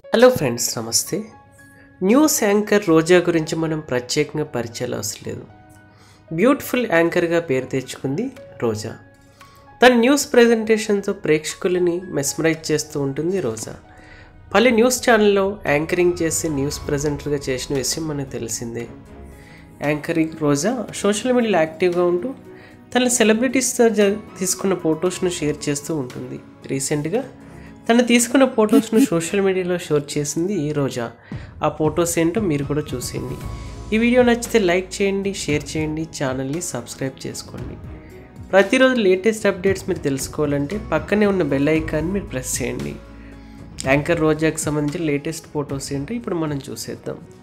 hello friends నమస్తే news anchor Roja గురించి మనం ప్రత్యేకంగా పరిచయాలు అవసరం లేదు బ్యూటిఫుల్ యాంకర్గా పేరు తెచ్చుకుంది రోజా తన న్యూస్ ప్రజెంటేషన్తో ప్రేక్షకులని మెస్మరైజ్ చేస్తూ ఉంటుంది రోజా పలు న్యూస్ ఛానల్లో యాంకరింగ్ చేసి న్యూస్ ప్రజెంటర్గా చేసిన విషయం మనకు తెలిసిందే యాంకరింగ్ రోజా సోషల్ మీడియాలో యాక్టివ్గా ఉంటూ తన సెలబ్రిటీస్తో జ తీసుకున్న ఫొటోస్ను షేర్ చేస్తూ ఉంటుంది రీసెంట్గా తను తీసుకున్న ఫొటోస్ను సోషల్ మీడియాలో షేర్ చేసింది ఈ రోజా ఆ ఫొటోస్ ఏంటో మీరు కూడా చూసేయండి ఈ వీడియో నచ్చితే లైక్ చేయండి షేర్ చేయండి ఛానల్ని సబ్స్క్రైబ్ చేసుకోండి ప్రతిరోజు లేటెస్ట్ అప్డేట్స్ మీరు తెలుసుకోవాలంటే పక్కనే ఉన్న బెల్ ఐకాన్ని మీరు ప్రెస్ చేయండి యాంకర్ రోజాకి సంబంధించిన లేటెస్ట్ ఫొటోస్ ఏంటో ఇప్పుడు మనం చూసేద్దాం